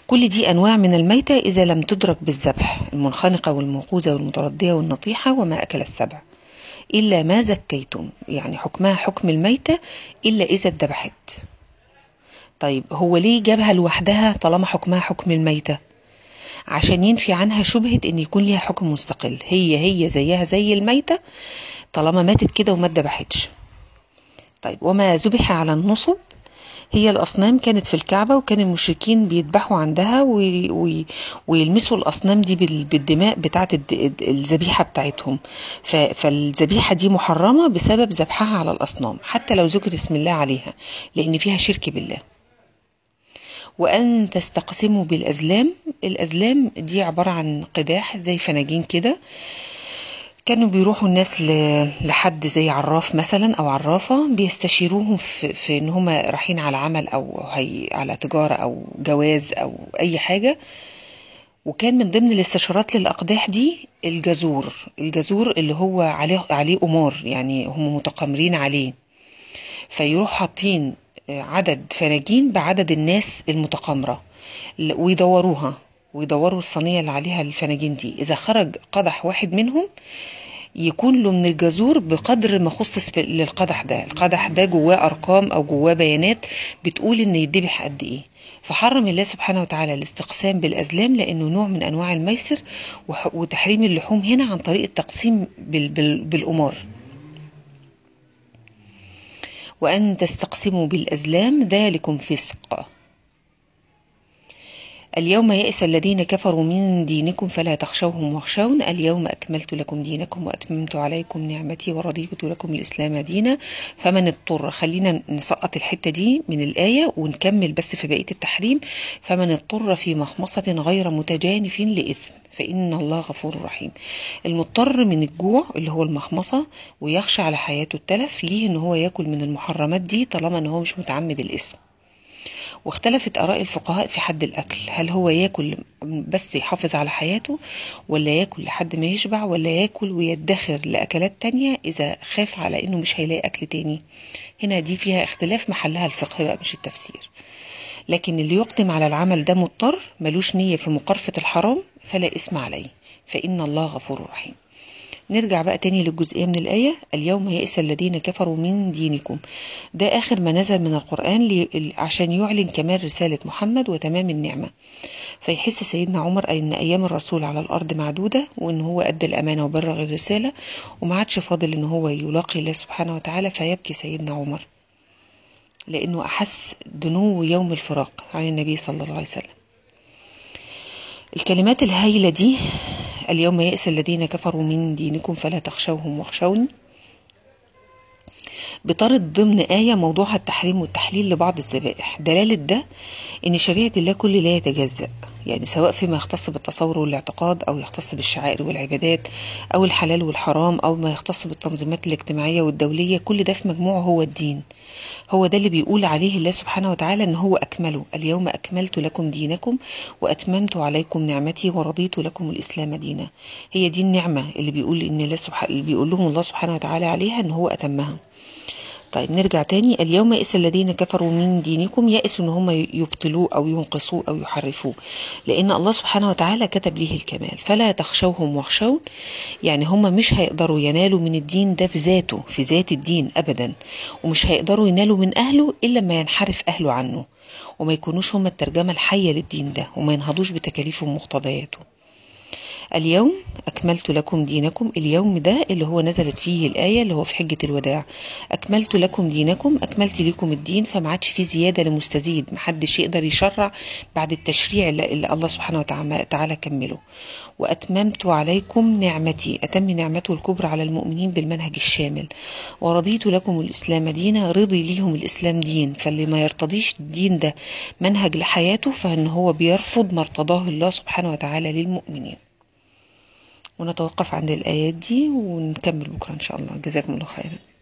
كل دي أنواع من الميتة إذا لم تدرك بالذبح المنخنقة والموقوذة والمتردية والنطيحة وما أكل السبع إلا ما زكيتم يعني حكمها حكم الميتة إلا إذا اتذبحت طيب هو ليه جابها لوحدها طالما حكمها حكم الميتة عشان ينفي عنها شبهة ان يكون ليها حكم مستقل هي هي زيها زي الميتة طالما ماتت كده وما اتذبحتش طيب وما ذبح على النصب هي الأصنام كانت في الكعبة وكان المشركين بيذبحوا عندها وي وي ويلمسوا الأصنام دي بالدماء بتاعة الذبيحة بتاعتهم فالذبيحة دي محرمة بسبب ذبحها على الأصنام حتى لو ذكر اسم الله عليها لأن فيها شرك بالله وأن تستقسموا بالأزلام الأزلام دي عبارة عن قداح زي فناجين كده كانوا بيروحوا الناس لحد زي عراف مثلا او عرافه بيستشيروهم في, في ان هم رايحين على عمل او هي على تجاره او جواز او اي حاجه وكان من ضمن الاستشارات للاقداح دي الجزور الجزور اللي هو عليه عليه امور يعني هم متقامرين عليه فيروح حاطين عدد فناجين بعدد الناس المتقامره ويدوروها ويدوروا الصينية اللي عليها الفناجين دي إذا خرج قدح واحد منهم يكون له من الجزور بقدر ما خصص للقدح ده القدح ده جواه أرقام أو جواه بيانات بتقول إن يدبح قد إيه فحرم الله سبحانه وتعالى الاستقسام بالأزلام لأنه نوع من أنواع الميسر وتحريم اللحوم هنا عن طريق التقسيم بال بال بالأمور وأن تستقسموا بالأزلام ذلكم فسق اليوم يئس الذين كفروا من دينكم فلا تخشوهم واخشون اليوم أكملت لكم دينكم وأتممت عليكم نعمتي ورضيت لكم الإسلام دينا فمن اضطر خلينا نسقط الحتة دي من الآية ونكمل بس في بقية التحريم فمن اضطر في مخمصة غير متجانف لإثم فإن الله غفور رحيم المضطر من الجوع اللي هو المخمصة ويخشى على حياته التلف ليه ان هو ياكل من المحرمات دي طالما ان هو مش متعمد الاسم واختلفت آراء الفقهاء في حد الأكل هل هو ياكل بس يحافظ على حياته ولا ياكل لحد ما يشبع ولا ياكل ويدخر لأكلات تانية إذا خاف على إنه مش هيلاقي أكل تاني هنا دي فيها اختلاف محلها الفقه بقى مش التفسير لكن اللي يقدم على العمل ده مضطر ملوش نية في مقارفة الحرام فلا إثم عليه فإن الله غفور رحيم نرجع بقى تاني للجزئية من الآية اليوم يئس الذين كفروا من دينكم ده آخر ما نزل من القرآن عشان يعلن كمال رسالة محمد وتمام النعمة فيحس سيدنا عمر أن أيام الرسول على الأرض معدودة وأن هو أدى الأمانة وبلغ الرسالة وما عادش فاضل أن هو يلاقي الله سبحانه وتعالى فيبكي سيدنا عمر لأنه أحس دنو يوم الفراق عن النبي صلى الله عليه وسلم الكلمات الهايلة دي اليوم يئس الذين كفروا من دينكم فلا تخشوهم واخشوني بطرد ضمن آية موضوعها التحريم والتحليل لبعض الذبائح دلالة ده إن شريعة الله كل لا يتجزأ يعني سواء فيما يختص بالتصور والاعتقاد أو يختص بالشعائر والعبادات أو الحلال والحرام أو ما يختص بالتنظيمات الاجتماعية والدولية كل ده في مجموعه هو الدين هو ده اللي بيقول عليه الله سبحانه وتعالى ان هو اكمله اليوم اكملت لكم دينكم واتممت عليكم نعمتي ورضيت لكم الاسلام دينا هي دي النعمه اللي بيقول ان الله سبحانه اللي بيقول لهم الله سبحانه وتعالى عليها ان هو اتمها طيب نرجع تاني اليوم يئس الذين كفروا من دينكم يئسوا ان هم يبطلوه او ينقصوه او يحرفوه لان الله سبحانه وتعالى كتب ليه الكمال فلا تخشوهم واخشون يعني هم مش هيقدروا ينالوا من الدين ده في ذاته في ذات الدين ابدا ومش هيقدروا ينالوا من اهله الا ما ينحرف اهله عنه وما يكونوش هم الترجمه الحيه للدين ده وما ينهضوش بتكاليفه ومقتضياته اليوم أكملت لكم دينكم اليوم ده اللي هو نزلت فيه الآية اللي هو في حجة الوداع أكملت لكم دينكم أكملت لكم الدين فما عادش فيه زيادة لمستزيد محدش يقدر يشرع بعد التشريع اللي الله سبحانه وتعالى كمله وأتممت عليكم نعمتي أتم نعمته الكبرى على المؤمنين بالمنهج الشامل ورضيت لكم الإسلام دينا رضي ليهم الإسلام دين فاللي ما يرتضيش الدين ده منهج لحياته فإن هو بيرفض ما ارتضاه الله سبحانه وتعالى للمؤمنين ونتوقف عند الآيات دي ونكمل بكرة إن شاء الله جزاكم الله خيرا